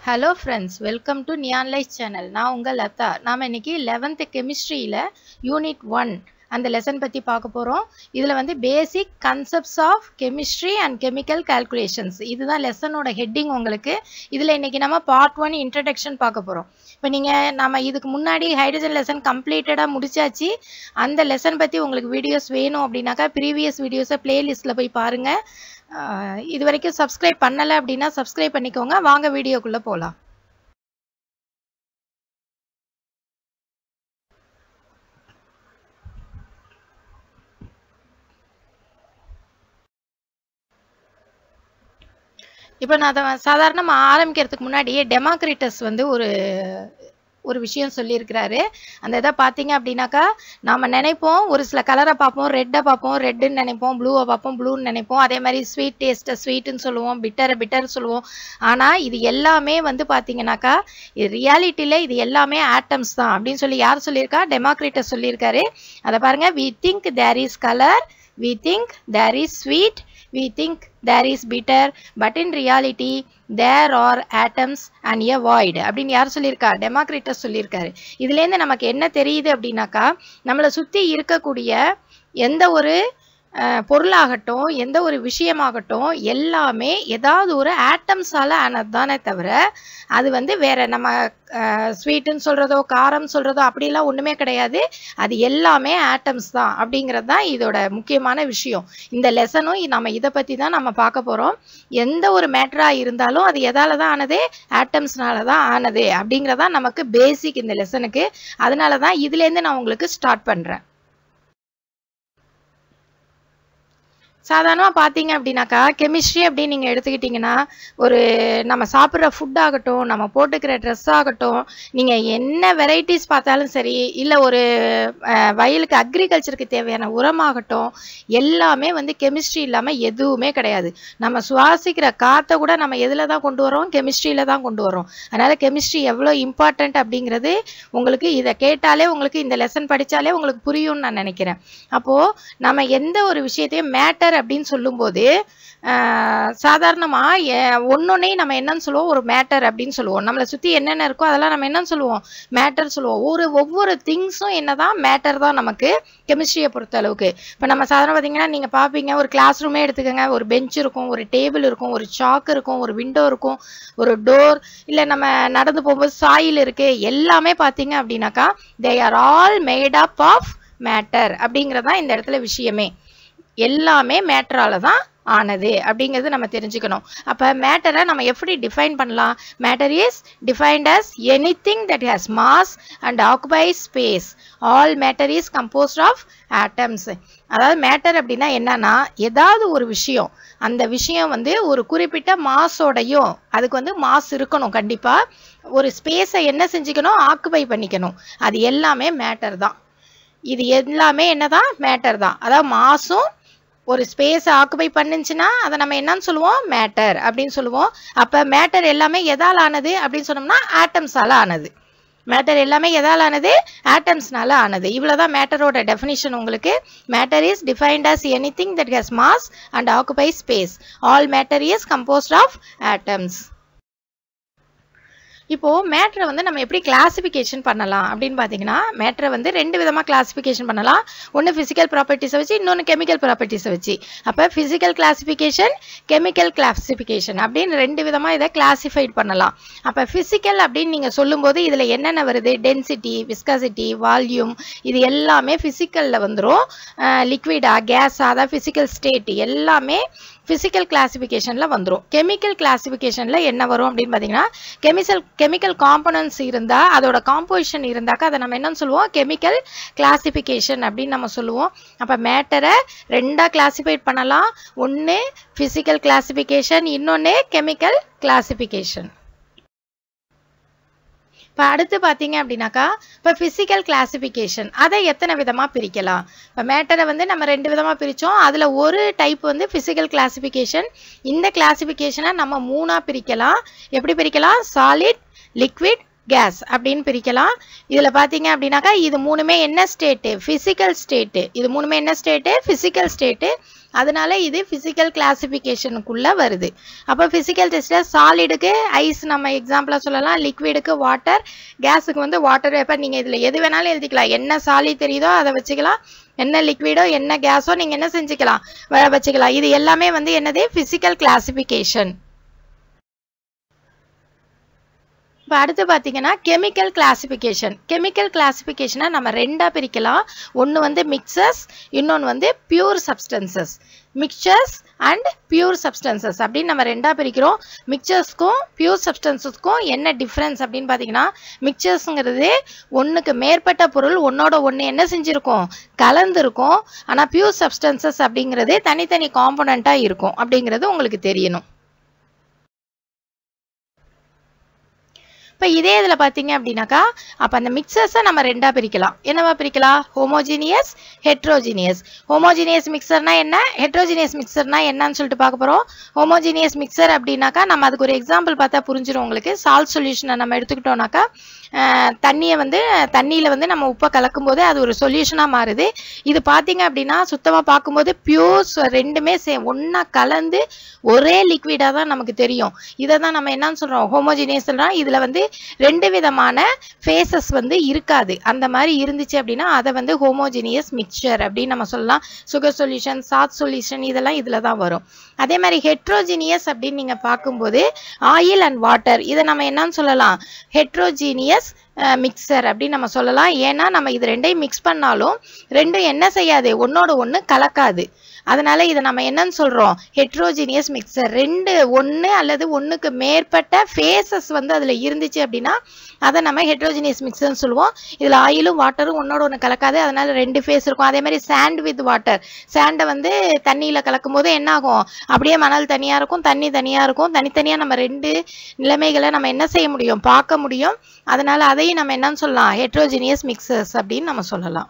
hello friends welcome to neon life channel நான் உங்கள் லதா நாம் இன்னைக்கு லெவன்த்து கெமிஸ்ட்ரியில் யூனிட் ஒன் அந்த லெசன் பற்றி பார்க்க போகிறோம் இதில் வந்து basic concepts of chemistry and chemical calculations இதுதான் லெசனோட ஹெட்டிங் உங்களுக்கு இதில் இன்னைக்கு நம்ம பார்ட் ஒன் இன்ட்ரடக்ஷன் பார்க்க போகிறோம் இப்போ நீங்கள் நம்ம இதுக்கு முன்னாடி ஹைட்ரஜன் லெசன் கம்ப்ளீட்டடாக முடிச்சாச்சு அந்த லெசன் பற்றி உங்களுக்கு வீடியோஸ் வேணும் அப்படின்னாக்கா ப்ரீவியஸ் வீடியோஸை பிளேலிஸ்ட்டில் போய் பாருங்கள் இது வரைக்கும் சப்ஸ்கிரைப் பண்ணலை அப்படின்னா சப்ஸ்கிரைப் பண்ணிக்கோங்க வாங்க வீடியோக்குள்ளே போகலாம் இப்போ நான் அதை சாதாரணமாக ஆரம்பிக்கிறதுக்கு முன்னாடி டெமோக்ரிட்டஸ் வந்து ஒரு ஒரு விஷயம் சொல்லியிருக்கிறாரு அந்த இதை பார்த்தீங்க அப்படின்னாக்கா நாம் நினைப்போம் ஒரு சில கலரை பார்ப்போம் ரெட்டை பார்ப்போம் ரெட்டுன்னு நினைப்போம் ப்ளூவை பார்ப்போம் ப்ளூன்னு நினைப்போம் அதே மாதிரி ஸ்வீட் டேஸ்ட்டை ஸ்வீட்டுன்னு சொல்லுவோம் பிட்டரை பிட்டர் சொல்லுவோம் ஆனால் இது எல்லாமே வந்து பார்த்தீங்கன்னாக்கா இது ரியாலிட்டியில் இது எல்லாமே ஆட்டம்ஸ் தான் அப்படின்னு சொல்லி யார் சொல்லியிருக்கா டெமோக்ரிட்டஸ் சொல்லியிருக்காரு அதை பாருங்க we think there is colour we think there is sweet we think there is bitter but in reality there are atoms and a void அப்படின்னு யார் சொல்லியிருக்கா டெமோக்ரிட்டஸ் சொல்லியிருக்காரு இதுலேருந்து நமக்கு என்ன தெரியுது அப்படின்னாக்கா நம்மளை சுற்றி இருக்கக்கூடிய எந்த ஒரு பொருளாகட்டும் எந்த ஒரு விஷயமாகட்டும் எல்லாமே ஏதாவது ஒரு ஆட்டம்ஸால் ஆனது தானே தவிர அது வந்து வேற நம்ம ஸ்வீட்டுன்னு சொல்கிறதோ காரம் சொல்கிறதோ அப்படிலாம் ஒன்றுமே கிடையாது அது எல்லாமே ஆட்டம்ஸ் தான் அப்படிங்கிறது தான் இதோட முக்கியமான விஷயம் இந்த லெசனும் நம்ம இதை பற்றி தான் நம்ம பார்க்க போகிறோம் எந்த ஒரு மேட்டராக இருந்தாலும் அது எதால தான் ஆனது ஆட்டம்ஸ்னால தான் ஆனது அப்படிங்கிறதான் நமக்கு பேசிக் இந்த லெசனுக்கு அதனால தான் இதுலேருந்து நான் உங்களுக்கு ஸ்டார்ட் பண்ணுறேன் சாதாரணமாக பார்த்தீங்க அப்படின்னாக்கா கெமிஸ்ட்ரி அப்படின்னு நீங்கள் எடுத்துக்கிட்டிங்கன்னா ஒரு நம்ம சாப்பிட்ற ஃபுட் ஆகட்டும் நம்ம போட்டுக்கிற ட்ரெஸ் ஆகட்டும் நீங்கள் என்ன வெரைட்டிஸ் பார்த்தாலும் சரி இல்லை ஒரு வயலுக்கு அக்ரிகல்ச்சருக்கு தேவையான உரமாகட்டும் எல்லாமே வந்து கெமிஸ்ட்ரி இல்லாமல் எதுவுமே கிடையாது நம்ம சுவாசிக்கிற காற்றை கூட நம்ம எதில் தான் கொண்டு வரோம் கெமிஸ்ட்ரியில் தான் கொண்டு வரோம் அதனால் கெமிஸ்ட்ரி எவ்வளோ இம்பார்ட்டண்ட் அப்படிங்கிறது உங்களுக்கு இதை கேட்டாலே உங்களுக்கு இந்த லெசன் படித்தாலே உங்களுக்கு புரியும்னு நான் நினைக்கிறேன் அப்போது நம்ம எந்த ஒரு விஷயத்தையும் மேட்டர் மேட்டர் அப்படின்னு சொல்லும்போது சாதாரணமாக ஒன்னொன்னையும் நம்ம என்னன்னு சொல்லுவோம் ஒரு மேட்டர் அப்படின்னு சொல்லுவோம் நம்மளை சுற்றி என்னென்ன இருக்கோ அதெல்லாம் நம்ம என்னன்னு சொல்லுவோம் மேட்டர் சொல்லுவோம் ஒரு ஒவ்வொரு திங்ஸும் என்னதான் மேட்டர் தான் நமக்கு கெமிஸ்ட்ரியை பொறுத்த அளவுக்கு இப்போ நம்ம சாதாரண பார்த்தீங்கன்னா நீங்கள் பார்ப்பீங்க ஒரு கிளாஸ் ரூமே எடுத்துக்கோங்க ஒரு பெஞ்ச் இருக்கும் ஒரு டேபிள் இருக்கும் ஒரு சாக் இருக்கும் ஒரு விண்டோ இருக்கும் ஒரு டோர் இல்லை நம்ம நடந்து போகும்போது சாயில் இருக்கு எல்லாமே பார்த்தீங்க அப்படின்னாக்கா they are all made up of matter அப்படிங்கிறது தான் இந்த இடத்துல விஷயமே எல்லாமே மேட்டரால தான் ஆனது அப்படிங்கிறது நம்ம தெரிஞ்சுக்கணும் அப்போ மேட்டரை நம்ம எப்படி டிஃபைன் பண்ணலாம் matter is defined as anything that has mass and occupy space all matter is composed of atoms அதாவது மேட்டர் அப்படின்னா என்னன்னா ஏதாவது ஒரு விஷயம் அந்த விஷயம் வந்து ஒரு குறிப்பிட்ட மாஸோடையும் அதுக்கு வந்து மாஸ் இருக்கணும் கண்டிப்பாக ஒரு ஸ்பேஸை என்ன செஞ்சுக்கணும் ஆக்குபை பண்ணிக்கணும் அது எல்லாமே மேட்டர் தான் இது எல்லாமே என்னதான் மேட்டர் தான் அதாவது மாசும் ஒரு ஸ்பேஸ் ஆக்குபை பண்ணுச்சுன்னா அதை நம்ம என்னன்னு சொல்லுவோம் மேட்டர் அப்படின்னு சொல்லுவோம் அப்போ மேட்டர் எல்லாமே எதால் ஆனது அப்படின்னு சொன்னோம்னா ஆட்டம்ஸால் ஆனது மேட்டர் எல்லாமே எதால் ஆனது ஆட்டம்ஸ்னால ஆனது இவ்வளோதான் மேட்டரோட டெஃபினிஷன் உங்களுக்கு matter is defined as anything that has mass and occupy space all matter is composed of atoms இப்போ மேட்ரை வந்து நம்ம எப்படி கிளாசிஃபிகேஷன் பண்ணலாம் அப்படின்னு பார்த்தீங்கன்னா மேட்ரை வந்து ரெண்டு விதமாக கிளாசிஃபிகேஷன் பண்ணலாம் ஒன்று ஃபிசிக்கல் ப்ராப்பர்ட்டிஸை வச்சு இன்னொன்று கெமிக்கல் ப்ராப்பர்ட்டிஸை வச்சு அப்போ ஃபிசிக்கல் கிளாசிஃபிகேஷன் கெமிக்கல் கிளாசிஃபிகேஷன் அப்படின்னு ரெண்டு விதமாக இதை கிளாசிஃபைட் பண்ணலாம் அப்போ ஃபிசிக்கல் அப்படின்னு நீங்கள் சொல்லும்போது இதில் என்னென்ன வருது டென்சிட்டி விஸ்காசிட்டி வால்யூம் இது எல்லாமே ஃபிசிக்கலில் வந்துடும் லிக்விடா கேஸா அதான் ஃபிசிக்கல் ஸ்டேட் எல்லாமே ஃபிசிக்கல் கிளாசிஃபிகேஷனில் வந்துடும் கெமிக்கல் கிளாசிஃபிகேஷனில் என்ன வரும் அப்படின்னு பார்த்தீங்கன்னா கெமிக்கல் கெமிக்கல் காம்பனன்ட்ஸ் இருந்தால் அதோட காம்போசிஷன் இருந்தாக்கா அதை நம்ம என்னன்னு சொல்லுவோம் கெமிக்கல் கிளாசிஃபிகேஷன் அப்படின்னு நம்ம சொல்லுவோம் அப்போ மேட்டரை ரெண்டாக கிளாசிஃபைட் பண்ணலாம் ஒன்று ஃபிசிக்கல் கிளாசிஃபிகேஷன் இன்னொன்று கெமிக்கல் கிளாசிஃபிகேஷன் இப்போ அடுத்து பார்த்தீங்க அப்படின்னாக்கா இப்போ ஃபிசிக்கல் கிளாசிஃபிகேஷன் அதை எத்தனை விதமாக பிரிக்கலாம் இப்போ மேட்டரை வந்து நம்ம ரெண்டு விதமாக பிரித்தோம் அதில் ஒரு டைப் வந்து ஃபிசிக்கல் கிளாசிஃபிகேஷன் இந்த கிளாசிஃபிகேஷனை நம்ம மூணாக பிரிக்கலாம் எப்படி பிரிக்கலாம் சாலிட் லிக்விட் கேஸ் அப்படின்னு பிரிக்கலாம் இதில் பார்த்தீங்க அப்படின்னாக்கா இது மூணுமே என்ன ஸ்டேட்டு ஃபிசிக்கல் ஸ்டேட்டு இது மூணுமே என்ன ஸ்டேட்டு ஃபிசிக்கல் ஸ்டேட்டு அதனால இது ஃபிசிக்கல் கிளாசிஃபிகேஷனுக்குள்ள வருது அப்போ ஃபிசிக்கல் டெஸ்ட்டில் சாலிடுக்கு ஐஸ் நம்ம எக்ஸாம்பிளாக சொல்லலாம் லிக்விடுக்கு வாட்டர் கேஸுக்கு வந்து வாட்டர் வேப்பர் நீங்கள் இதில் எது வேணாலும் எழுதிக்கலாம் என்ன சாலி தெரியுதோ அதை வச்சுக்கலாம் என்ன லிக்விடோ என்ன கேஸோ நீங்கள் என்ன செஞ்சுக்கலாம் வ- வச்சுக்கலாம் இது எல்லாமே வந்து என்னது ஃபிசிக்கல் கிளாசிஃபிகேஷன் இப்போ அடுத்து பார்த்தீங்கன்னா கெமிக்கல் கிளாசிஃபிகேஷன் கெமிக்கல் கிளாசிஃபிகேஷனை நம்ம ரெண்டாக பிரிக்கலாம் ஒன்று வந்து மிக்சர்ஸ் இன்னொன்று வந்து pure substances mixtures and pure substances அப்படின்னு நம்ம ரெண்டாக பிரிக்கிறோம் மிக்சர்ஸ்க்கும் பியூர் சப்ஸ்டன்சஸ்க்கும் என்ன டிஃப்ரென்ஸ் அப்படின்னு பார்த்தீங்கன்னா மிக்சர்ஸுங்கிறது ஒன்றுக்கு மேற்பட்ட பொருள் ஒன்னோட ஒன்று என்ன செஞ்சுருக்கும் கலந்துருக்கும் ஆனால் பியூர் சப்ஸ்டன்சஸ் அப்படிங்கிறது தனித்தனி காம்போனண்ட்டாக இருக்கும் அப்படிங்கிறது உங்களுக்கு தெரியணும் இப்போ இதே இதில் பார்த்தீங்க அப்படின்னாக்கா அப்போ அந்த மிக்சர்ஸை நம்ம ரெண்டாக பிரிக்கலாம் என்னவா பிரிக்கலாம் ஹோமோஜீனியஸ் ஹெட்ரோஜீனியஸ் ஹோமோஜீனியஸ் மிக்சர்னா என்ன ஹெட்ரோஜீனியஸ் மிக்சர்னா என்னன்னு சொல்லிட்டு பார்க்க போகிறோம் ஹோமோஜீனியஸ் மிக்சர் அப்படின்னாக்கா நம்ம அதுக்கு ஒரு எக்ஸாம்பிள் பார்த்தா புரிஞ்சிடும் உங்களுக்கு சால்ட் சொல்யூஷனை நம்ம எடுத்துக்கிட்டோம்னாக்கா அஹ், தண்ணியை வந்து தண்ணியில் வந்து நம்ம உப்பை கலக்கும்போது அது ஒரு சொல்யூஷனாக மாறுது இது பார்த்தீங்க அப்படின்னா சுத்தமாக பார்க்கும்போது பியூர்ஸ் ரெண்டுமே சே ஒன்றா கலந்து ஒரே லிக்விடாக தான் நமக்கு தெரியும் இதை தான் நம்ம என்னன்னு சொல்கிறோம் ஹோமோஜினியஸ்னா இதில் வந்து ரெண்டு விதமான ஃபேஸஸ் வந்து இருக்காது அந்த மாதிரி இருந்துச்சு அப்படின்னா அதை வந்து ஹோமோஜினியஸ் மிக்சர் அப்படின்னு நம்ம சொல்லலாம் சுகர் சொல்யூஷன் சாத் சொல்யூஷன் இதெல்லாம் இதில் தான் வரும் அதே மாதிரி ஹெட்ரோஜினியஸ் அப்படின்னு நீங்கள் பார்க்கும்போது ஆயில் அண்ட் வாட்டர் இதை நம்ம என்னன்னு சொல்லலாம் ஹெட்ரோஜீனியஸ் மிக்சர் அப்படின்னு நம்ம சொல்லலாம் ஏன்னா நம்ம இது ரெண்டையும் மிக்ஸ் பண்ணாலும் ரெண்டும் என்ன செய்யாது ஒன்னோட ஒன்று கலக்காது அதனால இதை நம்ம என்னன்னு சொல்றோம் ஹெட்ரோஜினியஸ் மிக்சர் ரெண்டு ஒன்று அல்லது ஒன்றுக்கு மேற்பட்ட ஃபேஸஸ் வந்து அதில் இருந்துச்சு அப்படின்னா அதை நம்ம ஹெட்ரோஜினியஸ் மிக்சர்னு சொல்லுவோம் இதில் ஆயிலும் வாட்டரும் ஒன்னோட ஒன்று கலக்காது அதனால ரெண்டு ஃபேஸ் இருக்கும் அதே மாதிரி சாண்ட் வித் வாட்டர் சாண்டை வந்து தண்ணியில் கலக்கும் போது என்ன ஆகும் அப்படியே மணல் தனியாக இருக்கும் தண்ணி தனியாக இருக்கும் தனித்தனியாக நம்ம ரெண்டு நிலைமைகளை நம்ம என்ன செய்ய முடியும் பார்க்க முடியும் அதனால அதையும் நம்ம என்னன்னு சொல்லலாம் ஹெட்ரோஜினியஸ் மிக்சர்ஸ் அப்படின்னு நம்ம சொல்லலாம்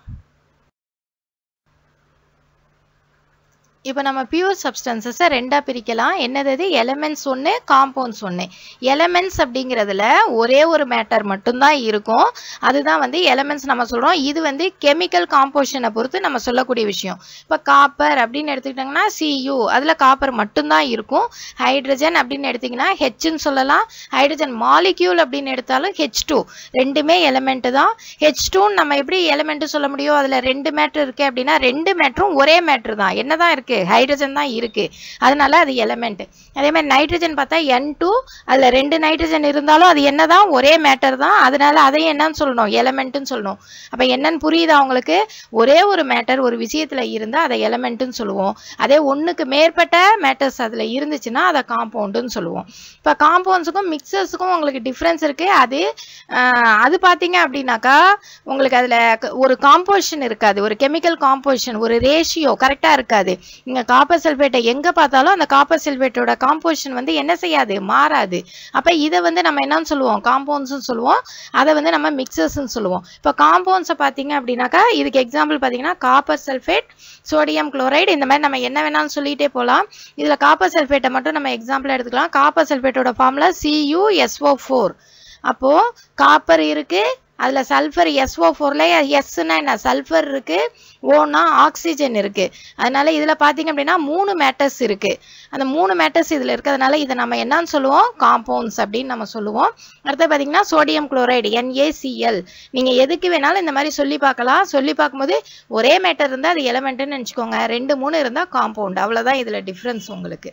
இப்போ நம்ம பியூர் சப்ஸ்டன்சஸை ரெண்டாக பிரிக்கலாம் என்னது அது எலமெண்ட்ஸ் ஒன்று காம்பவுண்ட்ஸ் ஒன்று எலமெண்ட்ஸ் அப்படிங்கிறதுல ஒரே ஒரு மேட்டர் மட்டும்தான் இருக்கும் அதுதான் வந்து எலமெண்ட்ஸ் நம்ம சொல்கிறோம் இது வந்து கெமிக்கல் காம்போசிஷனை பொறுத்து நம்ம சொல்லக்கூடிய விஷயம் இப்போ காப்பர் அப்படின்னு எடுத்துக்கிட்டாங்கன்னா சியு அதில் காப்பர் மட்டும்தான் இருக்கும் ஹைட்ரஜன் அப்படின்னு எடுத்திங்கன்னா ஹெச்னு சொல்லலாம் ஹைட்ரஜன் மாலிக்யூல் அப்படின்னு எடுத்தாலும் ஹெச் டூ ரெண்டுமே எலமெண்ட்டு தான் ஹெச் டூன்னு நம்ம எப்படி எலமெண்ட்டு சொல்ல முடியும் அதில் ரெண்டு மேட்ரு இருக்குது அப்படின்னா ரெண்டு மேட்ரும் ஒரே மேட்ரு தான் என்ன தான் இருக்குது ஹைட்ரஜன் தான் இருக்குது அதனால அது எலமெண்ட் அதே மாதிரி நைட்ரஜன் பார்த்தா என் டூ அதில் ரெண்டு நைட்ரஜன் இருந்தாலும் அது என்ன தான் ஒரே மேட்டர் தான் அதனால அதையும் என்னன்னு சொல்லணும் எலமெண்ட்டுன்னு சொல்லணும் அப்போ என்னன்னு புரியுதா உங்களுக்கு ஒரே ஒரு மேட்டர் ஒரு விஷயத்தில் இருந்தால் அதை எலமெண்ட்டுன்னு சொல்லுவோம் அதே ஒன்றுக்கு மேற்பட்ட மேட்டர்ஸ் அதில் இருந்துச்சுன்னா அதை காம்பவுண்டுன்னு சொல்லுவோம் இப்போ காம்பவுண்ட்ஸுக்கும் மிக்சர்ஸுக்கும் உங்களுக்கு டிஃப்ரென்ஸ் இருக்குது அது ஆஹ், அது பார்த்தீங்க அப்படின்னாக்கா உங்களுக்கு அதில் ஒரு காம்போசிஷன் இருக்காது ஒரு கெமிக்கல் காம்போசிஷன் ஒரு ரேஷியோ கரெக்டாக இருக்காது நீங்கள் காப்பர் சல்ஃபேட்டை எங்கே பார்த்தாலும் அந்த காப்பர் சல்ஃபேட்டோட காம்போசிஷன் வந்து என்ன செய்யாது மாறாது அப்போ இதை வந்து நம்ம என்னன்னு சொல்லுவோம் காம்பவுண்ட்ஸ்னு சொல்லுவோம் அதை வந்து நம்ம மிக்சர்ஸ்னு சொல்லுவோம் இப்போ காம்பவுண்ட்ஸை பார்த்தீங்க அப்படின்னாக்கா இதுக்கு எக்ஸாம்பிள் பார்த்தீங்கன்னா காப்பர் சல்ஃபேட் சோடியம் குளோரைடு இந்த மாதிரி நம்ம என்ன வேணாலும் சொல்லிட்டே போகலாம் இதில் காப்பர் சல்ஃபேட்டை மட்டும் நம்ம எக்ஸாம்பிள் எடுத்துக்கலாம் காப்பர் சல்ஃபேட்டோட ஃபார்முலா சியூஎஸ்ஓ ஃபோர் அப்போது காப்பர் இருக்குது அதில் சல்ஃபர் எஸ்ஓ ஃபோரில் எஸ்னா என்ன சல்ஃபர் இருக்குது ஓனா ஆக்சிஜன் இருக்குது அதனால இதில் பார்த்தீங்க அப்படின்னா மூணு மேட்டர்ஸ் இருக்குது அந்த மூணு மேட்டர்ஸ் இதில் இருக்கிறதுனால இதை நம்ம என்னன்னு சொல்லுவோம் காம்பவுண்ட்ஸ் அப்படின்னு நம்ம சொல்லுவோம் அடுத்து பார்த்தீங்கன்னா சோடியம் குளோரைடு NaCl நீங்கள் எதுக்கு வேணாலும் இந்த மாதிரி சொல்லி பார்க்கலாம் சொல்லி பார்க்கும்போது ஒரே மேட்டர் இருந்தால் அது எலமெண்ட்டுன்னு நினச்சிக்கோங்க ரெண்டு மூணு இருந்தால் காம்பவுண்ட் அவ்வளோதான் இதில் டிஃப்ரென்ஸ் உங்களுக்கு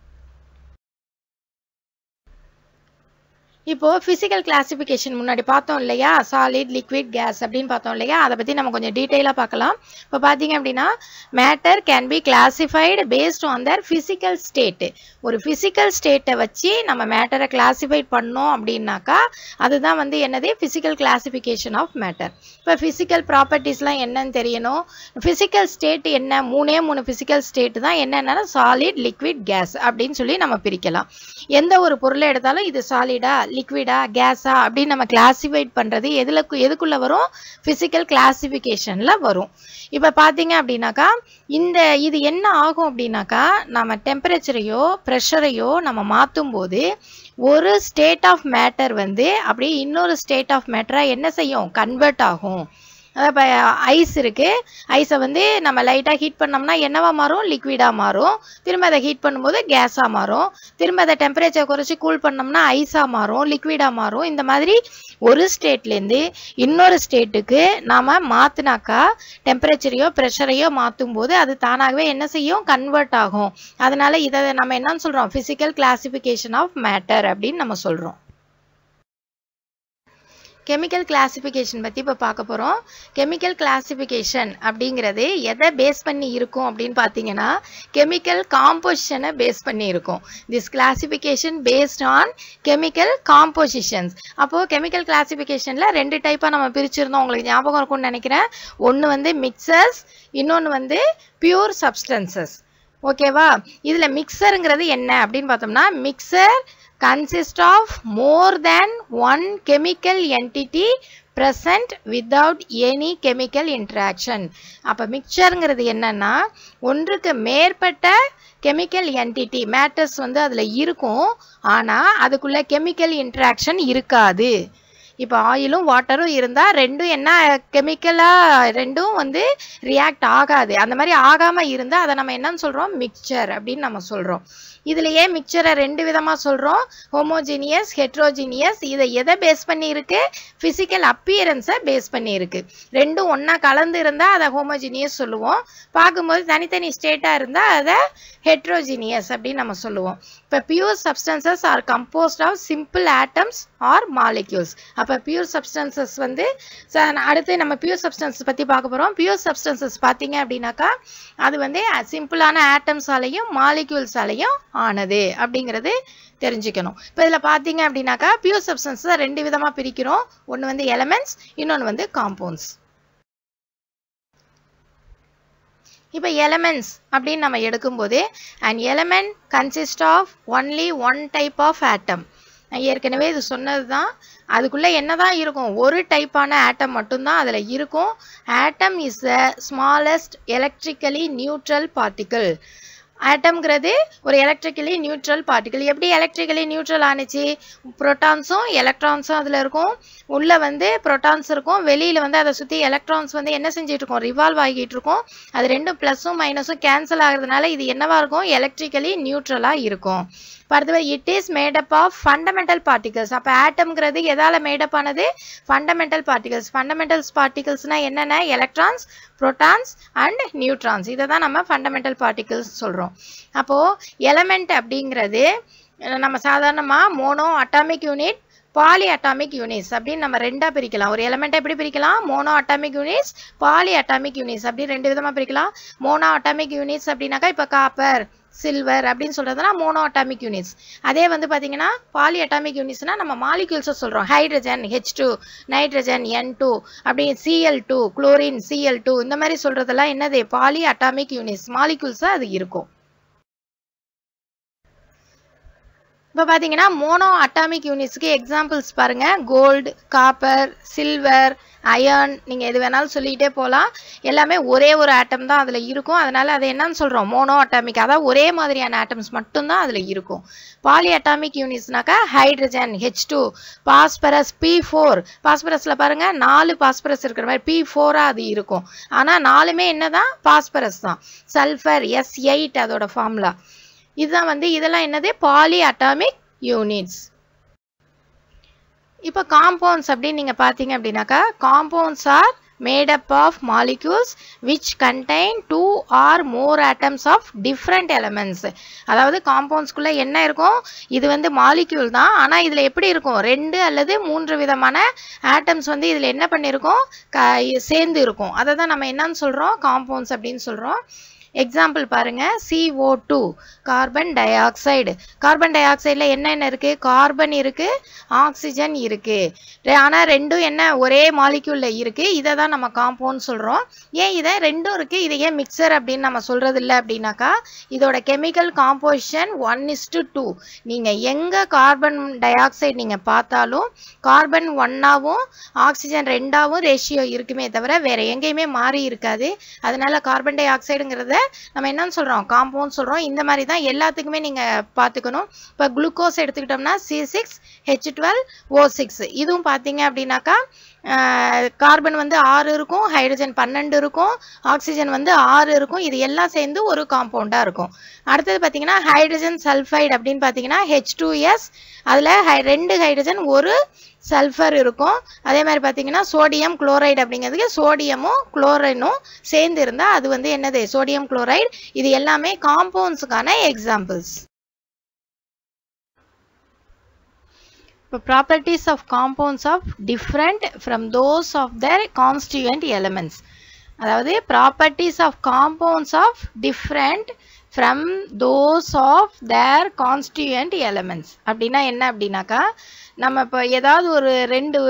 இப்போ பிசிக்கல் கிளாசிஃபிகேஷன் முன்னாடி பார்த்தோம் இல்லையா சாலிட் லிக்விட் கேஸ் அப்படின்னு பார்த்தோம் இல்லையா அதை பற்றி நம்ம கொஞ்சம் டீட்டெயிலாக பார்க்கலாம் இப்போ பார்த்தீங்க அப்படின்னா matter can be classified based on their physical state ஒரு ஃபிசிக்கல் ஸ்டேட்டை வச்சு நம்ம மேட்டரை கிளாசிஃபை பண்ணோம் அப்படின்னாக்கா அதுதான் வந்து என்னது ஃபிசிக்கல் கிளாசிஃபிகேஷன் ஆஃப் மேட்டர் இப்போ ஃபிசிக்கல் ப்ராப்பர்ட்டிஸ்லாம் என்னன்னு தெரியணும் ஃபிசிக்கல் ஸ்டேட் என்ன மூணே மூணு ஃபிசிக்கல் ஸ்டேட் தான் என்னென்னா சாலிட் லிக்விட் கேஸ் அப்படின்னு சொல்லி நம்ம பிரிக்கலாம் எந்த ஒரு பொருளை எடுத்தாலும் இது சாலிடா லிக்விடா கேஸா அப்படின்னு நம்ம கிளாசிஃபைட் பண்ணுறது எதில் எதுக்குள்ளே வரும் ஃபிசிக்கல் கிளாசிஃபிகேஷனில் வரும் இப்போ பார்த்தீங்க அப்படின்னாக்கா இந்த இது என்ன ஆகும் அப்படின்னாக்கா நம்ம டெம்பரேச்சரையோ ப்ரெஷரையோ நம்ம மாற்றும் போது ஒரு ஸ்டேட் ஆஃப் மேட்டர் வந்து அப்படியே இன்னொரு ஸ்டேட் ஆஃப் மேட்டராக என்ன செய்யும் கன்வெர்ட் ஆகும் அதான் இப்போ ஐஸ் இருக்குது ஐஸை வந்து நம்ம லைட்டாக ஹீட் பண்ணோம்னா என்னவா மாறும் லிக்விடாக மாறும் திரும்ப அதை ஹீட் பண்ணும்போது கேஸாக மாறும் திரும்ப அதை டெம்பரேச்சர் குறைச்சி கூல் பண்ணோம்னா ஐஸாக மாறும் லிக்விடாக மாறும் இந்த மாதிரி ஒரு ஸ்டேட்லேருந்து இன்னொரு ஸ்டேட்டுக்கு நாம் மாற்றினாக்கா டெம்பரேச்சரையோ ப்ரெஷரையோ மாற்றும் போது அது தானாகவே என்ன செய்யும் கன்வெர்ட் ஆகும் அதனால இதை நம்ம என்னன்னு சொல்கிறோம் ஃபிசிக்கல் கிளாசிஃபிகேஷன் ஆஃப் மேட்டர் அப்படின்னு நம்ம சொல்கிறோம் கெமிக்கல் கிளாசிஃபிகேஷன் பற்றி இப்போ பார்க்க போகிறோம் கெமிக்கல் கிளாசிஃபிகேஷன் அப்படிங்கிறது எதை பேஸ் பண்ணி இருக்கும் அப்படின்னு பார்த்தீங்கன்னா கெமிக்கல் காம்போசிஷனை பேஸ் பண்ணி இருக்கும் this classification based on chemical compositions அப்போது கெமிக்கல் கிளாசிஃபிகேஷனில் ரெண்டு டைப்பாக நம்ம பிரிச்சிருந்தோம் உங்களுக்கு ஞாபகம் இருக்கும்னு நினைக்கிறேன் ஒன்று வந்து மிக்சர்ஸ் இன்னொன்று வந்து பியூர் சப்ஸ்டன்சஸ் ஓகேவா இதில் மிக்சருங்கிறது என்ன அப்படின்னு பார்த்தோம்னா mixture consist of more than one chemical entity present without any chemical interaction அப்போ மிக்சருங்கிறது என்னன்னா ஒன்றுக்கு மேற்பட்ட கெமிக்கல் என்டிட்டி மேட்டர்ஸ் வந்து அதில் இருக்கும் ஆனால் அதுக்குள்ள கெமிக்கல் இன்ட்ராக்ஷன் இருக்காது இப்போ ஆயிலும் வாட்டரும் இருந்தால் ரெண்டும் என்ன கெமிக்கலாக ரெண்டும் வந்து ரியாக்ட் ஆகாது அந்த மாதிரி ஆகாமல் இருந்தால் அதை நம்ம என்னன்னு சொல்கிறோம் மிக்சர் அப்படின்னு நம்ம சொல்கிறோம் இதுலயே மிக்சரை ரெண்டு விதமா சொல்றோம் ஹோமோஜீனியஸ் ஹெட்ரோஜீனியஸ் இதை எதை பேஸ் பண்ணி இருக்கு பிசிக்கல் அப்பியரன்ஸை பேஸ் பண்ணி இருக்கு ரெண்டும் ஒண்ணா கலந்து இருந்தா அதை ஹோமோஜீனியஸ் சொல்லுவோம் பார்க்கும்போது தனித்தனி ஸ்டேட்டா இருந்தா அதை ஹெட்ரோஜீனியஸ் அப்படின்னு நம்ம சொல்லுவோம் இப்போ pure substances are composed of simple atoms or molecules அப்போ பியூர் சப்ஸ்டன்சஸ் வந்து அடுத்து நம்ம பியூர் சப்ஸ்டன்ஸ் பற்றி பார்க்க போகிறோம் பியூர் சப்ஸ்டன்சஸ் பார்த்தீங்க அப்படின்னாக்கா அது வந்து சிம்பிளான ஆட்டம்ஸாலையும் மாலிக்யூல்ஸாலையும் ஆனது அப்படிங்கிறது தெரிஞ்சுக்கணும் இப்போ இதில் பார்த்தீங்க அப்படின்னாக்கா பியூர் சப்ஸ்டன்ஸை ரெண்டு விதமாக பிரிக்கிறோம் ஒன்று வந்து எலமெண்ட்ஸ் இன்னொன்று வந்து காம்பவுண்ட்ஸ் இப்போ எலமெண்ட்ஸ் அப்படின்னு நம்ம எடுக்கும்போது and element consist of only one type of atom நான் ஏற்கனவே இது சொன்னது தான் அதுக்குள்ளே என்ன தான் இருக்கும் ஒரு டைப்பான ஆட்டம் மட்டும்தான் அதில் இருக்கும் atom is the smallest electrically neutral particle ஆட்டம்ங்கிறது ஒரு எலக்ட்ரிக்கலி நியூட்ரல் பார்ட்டிகிள் எப்படி எலக்ட்ரிக்கலி நியூட்ரல் ஆனிச்சு ப்ரோட்டான்ஸும் எலக்ட்ரான்ஸும் அதில் இருக்கும் உள்ளே வந்து ப்ரோட்டான்ஸ் இருக்கும் வெளியில் வந்து அதை சுற்றி எலக்ட்ரான்ஸ் வந்து என்ன செஞ்சுட்டு இருக்கும் ரிவால்வ் ஆகிட்டு இருக்கும் அது ரெண்டும் ப்ளஸும் மைனஸும் கேன்சல் ஆகிறதுனால இது என்னவா இருக்கும் எலக்ட்ரிக்கலி நியூட்ரலாக இருக்கும் அடுத்தது it is made up of fundamental particles அப்போ ஆட்டம்ங்கிறது எதால் மேடப் ஆனது ஃபண்டமெண்டல் பார்ட்டிகல்ஸ் ஃபண்டமெண்டல்ஸ் பார்ட்டிகல்ஸ்னால் என்னென்ன எலக்ட்ரான்ஸ் ப்ரோட்டான்ஸ் அண்ட் நியூட்ரான்ஸ் இதை தான் நம்ம ஃபண்டமெண்டல் பார்ட்டிகல்ஸ் சொல்கிறோம் அப்போது எலமெண்ட் அப்படிங்கிறது நம்ம சாதாரணமாக mono atomic unit poly atomic units அப்படின்னு நம்ம ரெண்டாக பிரிக்கலாம் ஒரு எலமெண்ட்டை எப்படி பிரிக்கலாம் mono atomic units poly atomic units அப்படின்னு ரெண்டு விதமாக பிரிக்கலாம் மோனோ அட்டாமிக் யூனிட்ஸ் அப்படின்னாக்கா இப்போ காப்பர் சில்வர் அப்படின்னு சொல்றதுனா மோனோ அட்டாமிக் யூனிட்ஸ் அதே வந்து பார்த்தீங்கன்னா பாலி அட்டாமிக் யூனிட்ஸ்னா நம்ம மாலிக்யூல்ஸை சொல்கிறோம் hydrogen H two nitrogen N two அப்படி C L two chlorine C L two இந்த மாதிரி சொல்றதெல்லாம் என்னது பாலி அட்டாமிக் யூனிட்ஸ் மாலிக்யூல்ஸாக அது இருக்கும் இப்போ பார்த்தீங்கன்னா மோனோ அட்டாமிக் யூனிட்ஸ்க்கு எக்ஸாம்பிள்ஸ் பாருங்க கோல்டு காப்பர் சில்வர் அயர்ன் நீங்கள் எது வேணாலும் சொல்லிகிட்டே போகலாம் எல்லாமே ஒரே ஒரு ஆட்டம் தான் அதில் இருக்கும் அதனால் அதை என்னன்னு சொல்கிறோம் மோனோ அட்டாமிக் அதாவது ஒரே மாதிரியான ஆட்டம்ஸ் மட்டும்தான் அதில் இருக்கும் பாலி அட்டாமிக் யூனிட்ஸ்னாக்கா hydrogen H two phosphorus P four பாஸ்பரஸில் பாருங்கள் நாலு பாஸ்பரஸ் இருக்கிற மாதிரி பி ஃபோராக அது இருக்கும் ஆனால் நாலுமே என்ன தான் பாஸ்பரஸ் தான் சல்ஃபர் எஸ் எயிட் அதோட ஃபார்முலா இதுதான் வந்து இதெல்லாம் என்னது பாலி அட்டாமிக் யூனிட்ஸ் இப்போ காம்பவுண்ட்ஸ் அப்படின்னு நீங்கள் பார்த்தீங்க அப்படின்னாக்கா compounds are made up of molecules which contain two or more atoms of different elements அதாவது காம்பவுண்ட்ஸ்குள்ள என்ன இருக்கும் இது வந்து மாலிக்யூல் தான் ஆனால் இதில் எப்படி இருக்கும் ரெண்டு அல்லது மூன்று விதமான ஆட்டம்ஸ் வந்து இதில் என்ன பண்ணியிருக்கோம் க சேர்ந்து இருக்கும் அதை தான் நம்ம என்னன்னு சொல்கிறோம் காம்பவுண்ட்ஸ் அப்படின்னு சொல்கிறோம் எக்ஸாம்பிள் பாருங்க CO2 two carbon dioxide carbon டை ஆக்சைடில் என்னென்ன இருக்கு கார்பன் இருக்கு ஆக்சிஜன் இருக்கு ரெ- ஆனா ரெண்டும் என்ன ஒரே மாலிக்யூல்ல இருக்கு இதை தான் நம்ம காம்பவுண்ட் சொல்றோம் ஏன் இதை ரெண்டும் இருக்கு இது ஏன் மிக்சர் அப்படின்னு நம்ம சொல்றது இல்லை அப்படின்னாக்கா இதோட chemical composition one is to two நீங்க எங்க கார்பன் டை ஆக்சைடு நீங்க பார்த்தாலும் கார்பன் ஒன்னாவும் ஆக்சிஜன் ரெண்டாவும் ரேஷியோ இருக்குமே தவிர வேற எங்கேயுமே மாறி இருக்காது அதனால கார்பன் டை ஆக்சைடுங்கிறத நம்ம என்னன்னு சொல்றோம் காம்பவுண்ட் சொல்றோம் இந்த மாதிரி தான் எல்லாத்துக்குமே நீங்க பார்த்துக்கணும் இப்போ குளுக்கோஸ் எடுத்துக்கிட்டோம்னா C six H twelve O six இதுவும் பார்த்தீங்க அப்படின்னாக்கா கார்பன் வந்து ஆறு இருக்கும் ஹைட்ரஜன் பன்னெண்டு இருக்கும் ஆக்சிஜன் வந்து ஆறு இருக்கும் இது எல்லாம் சேர்ந்து ஒரு காம்பவுண்டாக இருக்கும் அடுத்தது பார்த்தீங்கன்னா ஹைட்ரஜன் சல்ஃபைடு அப்படின்னு பார்த்தீங்கன்னா ஹெச் டூ எஸ் அதில் ஹை ரெண்டு ஹைட்ரஜன் ஒரு சல்ஃபர் இருக்கும் அதே மாதிரி பார்த்தீங்கன்னா சோடியம் குளோரைடு அப்படிங்கிறதுக்கு சோடியமும் குளோரைனும் சேர்ந்து இருந்தால் அது வந்து என்னது சோடியம் குளோரைடு இது எல்லாமே காம்பவுண்ட்ஸுக்கான எக்ஸாம்பிள்ஸ் இப்போ properties of compounds of different from those of their constituent elements அதாவது properties of compounds of different from those of their constituent elements அப்படின்னா என்ன அப்படின்னாக்கா நம்ம இப்போ ஏதாவது ஒரு ரெண்டு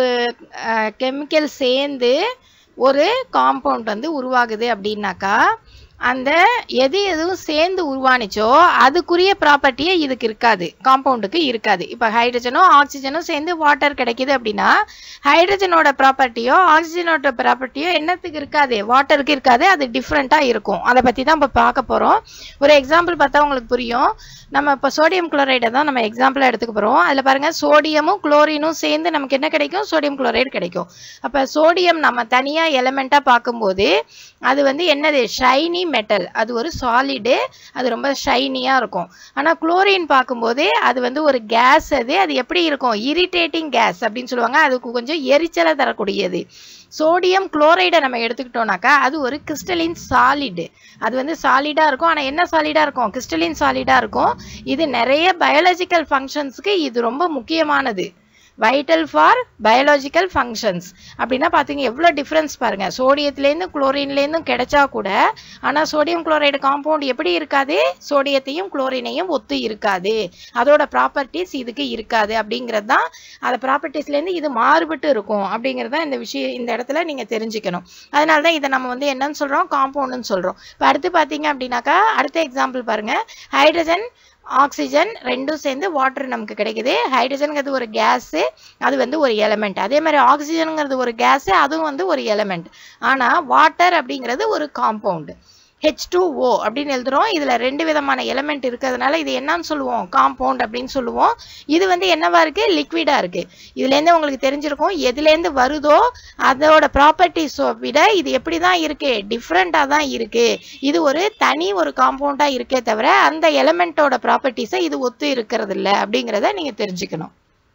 கெமிக்கல் சேர்ந்து ஒரு காம்பவுண்ட் வந்து உருவாகுது அப்படின்னாக்கா அந்த எது எதுவும் சேர்ந்து உருவானுச்சோ அதுக்குரிய ப்ராப்பர்ட்டியே இதுக்கு இருக்காது காம்பவுண்டுக்கு இருக்காது இப்போ ஹைட்ரஜனும் ஆக்சிஜனும் சேர்ந்து வாட்டர் கிடைக்குது அப்படின்னா ஹைட்ரஜனோட ப்ராப்பர்ட்டியோ ஆக்சிஜனோட ப்ராப்பர்ட்டியோ என்னத்துக்கு இருக்காது வாட்டருக்கு இருக்காது அது டிஃப்ரெண்ட்டாக இருக்கும் அதை பற்றி தான் இப்போ பார்க்க போகிறோம் ஒரு எக்ஸாம்பிள் பார்த்தா உங்களுக்கு புரியும் நம்ம இப்போ சோடியம் குளோரைடை தான் நம்ம எக்ஸாம்பிளாக எடுத்துக்க போகிறோம் அதில் பாருங்கள் சோடியமும் குளோரினும் சேர்ந்து நமக்கு என்ன கிடைக்கும் சோடியம் குளோரைடு கிடைக்கும் அப்போ சோடியம் நம்ம தனியாக எலமெண்ட்டாக பார்க்கும்போது அது வந்து என்னது ஷைனி மெட்டல் அது ஒரு சாலிடு அது ரொம்ப ஷைனியாக இருக்கும் ஆனால் குளோரின் பார்க்கும்போது அது வந்து ஒரு கேஸ் அது அது எப்படி இருக்கும் இரிட்டேட்டிங் கேஸ் அப்படின்னு சொல்லுவாங்க அதுக்கு கொஞ்சம் எரிச்சலை தரக்கூடியது சோடியம் குளோரைடை நம்ம எடுத்துக்கிட்டோம்னாக்கா அது ஒரு கிறிஸ்டலின் சாலிடு அது வந்து சாலிடாக இருக்கும் ஆனால் என்ன சாலிடாக இருக்கும் கிறிஸ்டலின் சாலிடாக இருக்கும் இது நிறைய பயாலஜிக்கல் ஃபங்க்ஷன்ஸுக்கு இது ரொம்ப முக்கியமானது வைட்டல் ஃபார் பயாலஜிக்கல் ஃபங்க்ஷன்ஸ் அப்படின்னா பார்த்தீங்க எவ்வளோ டிஃப்ரென்ஸ் பாருங்கள் சோடியத்துலேருந்து குளோரின்லேருந்தும் கிடைச்சா கூட ஆனால் சோடியம் குளோரைடு காம்பவுண்ட் எப்படி இருக்காது சோடியத்தையும் குளோரினையும் ஒத்து இருக்காது அதோட ப்ராப்பர்ட்டிஸ் இதுக்கு இருக்காது அப்படிங்கிறது தான் அந்த ப்ராப்பர்ட்டிஸ்லேருந்து இது மாறுபட்டு இருக்கும் அப்படிங்கிறது தான் இந்த விஷயம் இந்த இடத்துல நீங்கள் தெரிஞ்சுக்கணும் அதனால தான் இதை நம்ம வந்து என்னன்னு சொல்கிறோம் காம்பவுண்டுன்னு சொல்கிறோம் இப்போ அடுத்து பார்த்தீங்க அப்படின்னாக்கா அடுத்த எக்ஸாம்பிள் பாருங்கள் ஹைட்ரஜன் ஆக்சிஜன் ரெண்டும் சேர்ந்து வாட்டர் நமக்கு கிடைக்குது ஹைட்ரஜனுங்கிறது ஒரு கேஸு அது வந்து ஒரு எலமெண்ட் அதே மாதிரி ஆக்சிஜனுங்கிறது ஒரு கேஸு அதுவும் வந்து ஒரு எலமெண்ட் ஆனால் வாட்டர் அப்படிங்கிறது ஒரு காம்பவுண்டு ஹெச் டூ ஓ அப்படின்னு எழுதுறோம் இதில் ரெண்டு விதமான எலமெண்ட் இருக்கிறதுனால இது என்னன்னு சொல்லுவோம் காம்பவுண்ட் அப்படின்னு சொல்லுவோம் இது வந்து என்னவா இருக்கு லிக்விடாக இருக்கு இதுலேருந்து உங்களுக்கு தெரிஞ்சிருக்கும் எதுலேருந்து வருதோ அதோட ப்ராப்பர்ட்டிஸை விட இது எப்படி தான் இருக்கு டிஃப்ரெண்ட்டாக தான் இருக்கு இது ஒரு தனி ஒரு காம்பவுண்டாக இருக்கே தவிர அந்த எலமெண்ட்டோட ப்ராப்பர்ட்டிஸை இது ஒத்து இருக்கிறது இல்லை அப்படிங்கிறத நீங்கள் தெரிஞ்சுக்கணும்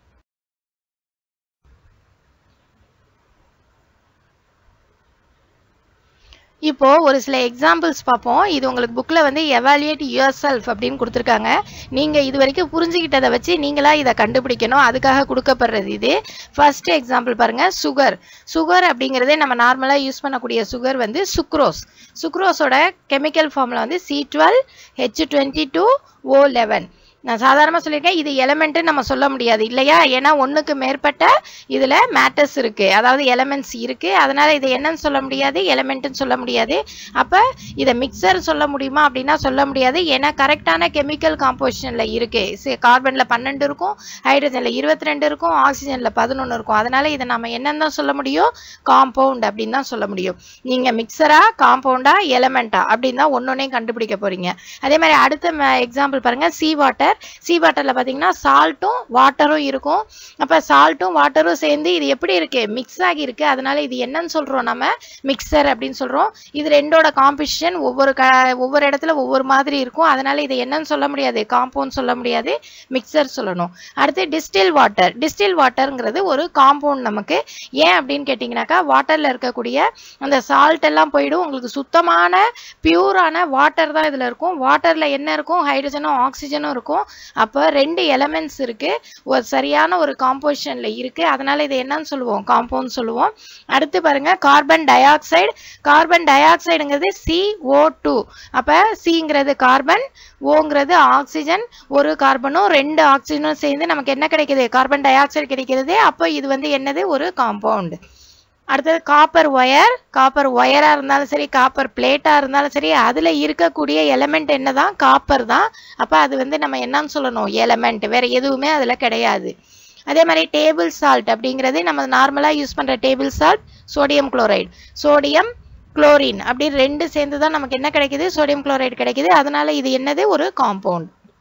இப்போ ஒரு சில எக்ஸாம்பிள்ஸ் பார்ப்போம் இது உங்களுக்கு புக்கில் வந்து எவாலுவேட் யுவர் செல்ஃப் அப்படின்னு கொடுத்துருக்காங்க நீங்கள் இது வரைக்கும் புரிஞ்சுக்கிட்டதை வச்சு நீங்களா இதை கண்டுபிடிக்கணும் அதுக்காக கொடுக்கப்படுறது இது ஃபர்ஸ்ட் எக்ஸாம்பிள் பாருங்க சுகர் சுகர் அப்படிங்கிறதே நம்ம நார்மலாக யூஸ் பண்ணக்கூடிய சுகர் வந்து சுக்ரோஸ் சுக்ரோஸோட கெமிக்கல் ஃபார்மில் வந்து C twelve H twenty two O eleven நான் சாதாரணமாக சொல்லியிருக்கேன் இது எலமெண்ட்டு நம்ம சொல்ல முடியாது இல்லையா ஏன்னா ஒன்றுக்கு மேற்பட்ட இதில் மேட்டர்ஸ் இருக்குது அதாவது எலமெண்ட்ஸ் இருக்குது அதனால் இதை என்னன்னு சொல்ல முடியாது எலமெண்ட்டுன்னு சொல்ல முடியாது அப்போ இதை மிக்சர் சொல்ல முடியுமா அப்படின்னா சொல்ல முடியாது ஏன்னா கரெக்டான கெமிக்கல் காம்போசிஷனில் இருக்குது கார்பனில் பன்னெண்டு இருக்கும் ஹைட்ரஜனில் இருபத்தி ரெண்டு இருக்கும் ஆக்சிஜனில் பதினொன்று இருக்கும் அதனால் இதை நம்ம என்னன்னு தான் சொல்ல முடியும் காம்பவுண்ட் அப்படின்னு தான் சொல்ல முடியும் நீங்கள் மிக்சரா காம்பவுண்டா எலமெண்ட்டா அப்படின்னு தான் ஒன்னொன்னையும் கண்டுபிடிக்க போகிறீங்க அதே மாதிரி அடுத்த எக்ஸாம்பிள் பாருங்கள் சி வாட்டர் சீ வாட்டரில் பார்த்தீங்கன்னா சால்ட்டும் வாட்டரும் இருக்கும் அப்போ சால்ட்டும் வாட்டரும் சேர்ந்து இது எப்படி இருக்கு மிக்ஸ் ஆகி இருக்கு அதனால இது என்னன்னு சொல்கிறோம் நம்ம மிக்சர் அப்படின்னு சொல்கிறோம் இது ரெண்டோட காம்பிஷன் ஒவ்வொரு க ஒவ்வொரு இடத்துல ஒவ்வொரு மாதிரி இருக்கும் அதனால இதை என்னன்னு சொல்ல முடியாது காம்பவுண்ட் சொல்ல முடியாது மிக்சர் சொல்லணும் அடுத்து டிஸ்டில் வாட்டர் டிஸ்டில் வாட்டருங்கிறது ஒரு காம்பவுண்ட் நமக்கு ஏன் அப்படின்னு கேட்டிங்கனாக்கா வாட்டரில் இருக்கக்கூடிய அந்த சால்ட் எல்லாம் போயிடும் உங்களுக்கு சுத்தமான பியூரான வாட்டர் தான் இதில் இருக்கும் வாட்டரில் என்ன இருக்கும் ஹைட்ரஜனும் ஆக்சிஜனும் இருக்கும் அப்போ ரெண்டு எலமெண்ட்ஸ் இருக்கு ஒரு சரியான ஒரு காம்போசிஷன்ல இருக்கு அதனால இதை என்னன்னு சொல்லுவோம் காம்பவுண்ட் சொல்லுவோம் அடுத்து பாருங்க கார்பன் டை ஆக்சைடு கார்பன் டை ஆக்சைடுங்கிறது சி ஓ டூ அப்போ சிங்கிறது கார்பன் ஓங்கிறது ஆக்சிஜன் ஒரு கார்பனும் ரெண்டு ஆக்சிஜனும் சேர்ந்து நமக்கு என்ன கிடைக்குது கார்பன் டை ஆக்சைடு கிடைக்கிறது அப்போ இது வந்து என்னது ஒரு காம்பவுண்ட் அடுத்தது காப்பர் ஒயர் காப்பர் ஒயராக இருந்தாலும் சரி காப்பர் பிளேட்டாக இருந்தாலும் சரி அதில் இருக்கக்கூடிய எலமெண்ட் என்ன தான் காப்பர் தான் அப்போ அது வந்து நம்ம என்னன்னு சொல்லணும் எலமெண்ட் வேற எதுவுமே அதில் கிடையாது அதே மாதிரி டேபிள் சால்ட் அப்படிங்கிறது நம்ம நார்மலாக யூஸ் பண்ணுற table salt sodium chloride sodium chlorine அப்படி ரெண்டு சேர்ந்து தான் நமக்கு என்ன கிடைக்குது சோடியம் குளோரைடு கிடைக்குது அதனால இது என்னது ஒரு compound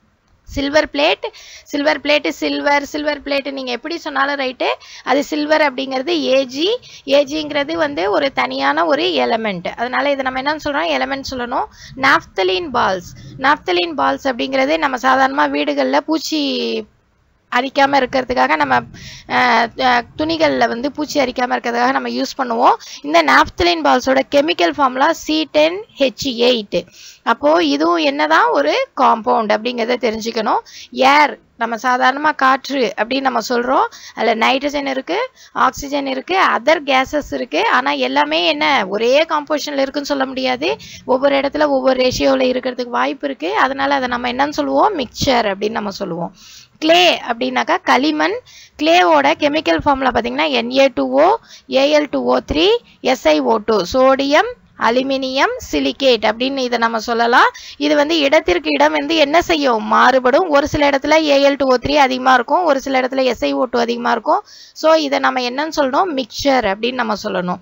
silver plate silver plate silver silver plate நீங்கள் எப்படி சொன்னாலும் ரைட்டு அது சில்வர் அப்படிங்கிறது ஏஜி ஏஜிங்கிறது வந்து ஒரு தனியான ஒரு எலமெண்ட் அதனால இதை நம்ம என்னன்னு சொல்கிறோம் எலமெண்ட் சொல்லணும் நாப்தலின் பால்ஸ் நாப்தலின் பால்ஸ் அப்படிங்கிறது நம்ம சாதாரணமாக வீடுகளில் பூச்சி அரிக்காமல் இருக்கிறதுக்காக நம்ம துணிகளில் வந்து பூச்சி அரிக்காமல் இருக்கிறதுக்காக நம்ம யூஸ் பண்ணுவோம் இந்த நாப்தலின் பால்ஸோட chemical formula C ten H eight அப்போது இதுவும் என்னதான் ஒரு காம்பவுண்ட் அப்படிங்கிறத தெரிஞ்சுக்கணும் ஏர் நம்ம சாதாரணமாக காற்று அப்படின்னு நம்ம சொல்கிறோம் அதில் நைட்ரஜன் இருக்குது ஆக்சிஜன் இருக்குது அதர் கேஸஸ் இருக்குது ஆனால் எல்லாமே என்ன ஒரே காம்போசிஷனில் இருக்குன்னு சொல்ல முடியாது ஒவ்வொரு இடத்துல ஒவ்வொரு ரேஷியோவில் இருக்கிறதுக்கு வாய்ப்பு இருக்குது அதனால் அதை நம்ம என்னன்னு சொல்லுவோம் மிக்சர் அப்படின்னு நம்ம சொல்லுவோம் கிளே அப்படின்னாக்கா களிமண் கிளேவோட கெமிக்கல் ஃபார்முலா பார்த்தீங்கன்னா NA two O AL two O three SIO two sodium aluminium silicate அப்படின்னு இதை நம்ம சொல்லலாம் இது வந்து இடத்திற்கு இடம் வந்து என்ன செய்யும் மாறுபடும் ஒரு சில இடத்துல ஏஎல் டூ ஓ த்ரீ அதிகமாக இருக்கும் ஒரு சில இடத்துல எஸ்ஐஓ டூ அதிகமாக இருக்கும் ஸோ இதை நம்ம என்னன்னு சொல்லணும் மிக்சர் அப்படின்னு நம்ம சொல்லணும்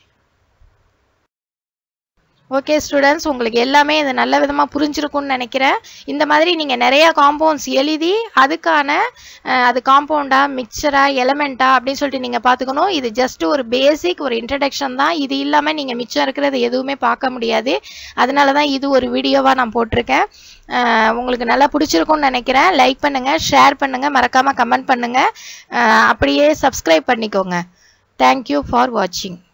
ஓகே ஸ்டூடெண்ட்ஸ் உங்களுக்கு எல்லாமே இது நல்ல விதமாக புரிஞ்சிருக்கும்னு நினைக்கிறேன் இந்த மாதிரி நீங்கள் நிறையா காம்பவுண்ட்ஸ் எழுதி அதுக்கான அது காம்பவுண்டா மிக்சரா எலமெண்ட்டா அப்படின்னு சொல்லிட்டு நீங்கள் பார்த்துக்கணும் இது ஜஸ்ட் ஒரு பேசிக் ஒரு இன்ட்ரடக்ஷன் தான் இது இல்லாமல் நீங்கள் மிச்சம் இருக்கிறது எதுவுமே பார்க்க முடியாது அதனால தான் இது ஒரு வீடியோவாக நான் போட்டிருக்கேன் உங்களுக்கு நல்லா பிடிச்சிருக்கும்னு நினைக்கிறேன் லைக் பண்ணுங்கள் ஷேர் பண்ணுங்கள் மறக்காமல் கமெண்ட் பண்ணுங்கள் அப்படியே சப்ஸ்கிரைப் பண்ணிக்கோங்க தேங்க்யூ ஃபார் வாட்சிங்